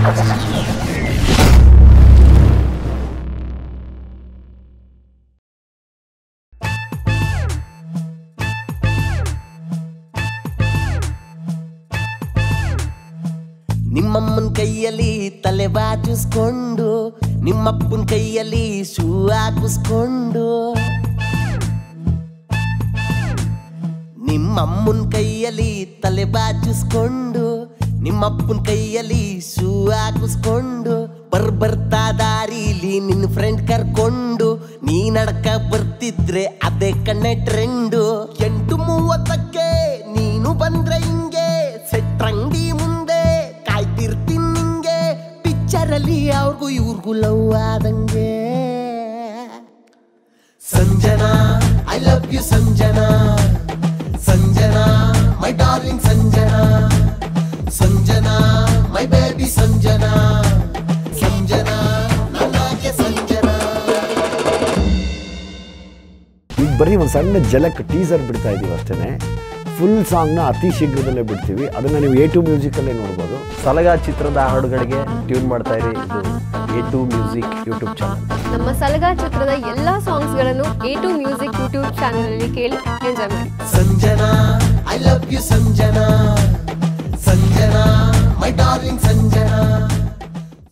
ನಿಮ್ಮಮ್ಮನ ಕೈಯಲ್ಲಿ ತಲೆ ಬಾಚಿಸ್ಕೊಂಡು ನಿಮ್ಮಪ್ಪನ ಕೈಯಲ್ಲಿ ಶೂ ಹಾಕಿಸ್ಕೊಂಡು ನಿಮ್ಮಮ್ಮನ ಕೈಯಲ್ಲಿ ತಲೆ ಬಾಚಿಸ್ಕೊಂಡು ನಿಮ್ಮಪ್ಪನ ಕೈಯಲ್ಲಿ ಶೂ ಹಾಕಿಸ್ಕೊಂಡು ಬರ್ ಬರ್ತಾ ದಾರಿಲಿ ನಿನ್ನ ಫ್ರೆಂಡ್ ಕರ್ಕೊಂಡು ನೀ ನಡ್ಕ ಬರ್ತಿದ್ರೆ ಅದೇ ಕಣ್ಣೆ ಟ್ರೆಂಡು ಎಂಟು ಮೂವತ್ತಕ್ಕೆ ನೀನು ಬಂದ್ರೆ ಹಿಂಗೆ ಸೆಟ್ರಂಗಡಿ ಮುಂದೆ ಕಾಯ್ತಿರ್ತೀನಿ ನಿಂಗೆ ಪಿಕ್ಚರಲ್ಲಿ ಅವ್ರಿಗೂ ಇವ್ರಿಗೂ ಲವ್ ಆದಂಗೆ Sanjana I love you Sanjana Sanjana my darling Sanjana Sanjana my baby Sanjana Sanjana ನನಗೆ ಸಂಜನಾ ಈಗ ಬರೀ ಒಂದು ಸಣ್ಣ ಜಲಕ್ ಟೀಸರ್ ಬಿಡ್ತಾ ಇದ್ದೀವಿ ಅಷ್ಟೇ ಫುಲ್ ಸಾಂಗ್ನ ಅತಿ ಶೀಘ್ರದಲ್ಲೇ ಬಿಡ್ತೀವಿ ಅದನ್ನು ನೀವು ಎ ಟು ಮ್ಯೂಸಿಕಲ್ಲೇ ನೋಡ್ಬೋದು ಸಲಗ ಚಿತ್ರದ ಹಾಡುಗಳಿಗೆ ಟ್ಯೂನ್ ಮಾಡ್ತಾ ಇರಿ ಇದು A to music YouTube channel ನಮ್ಮ ಸಲಗಾ ಚಿತ್ರದ ಎಲ್ಲ ಸಾಂಗ್ಸ್ಗಳನ್ನು ಎ ಟು ಮ್ಯೂಸಿಕ್ ಯೂಟ್ಯೂಬ್ ಚಾನಲಲ್ಲಿ ಕೇಳಿ ಎಂಜಾಯ್ ಮಾಡಿ Sanjana I love you Sanjana Sanjana my darling Sanjana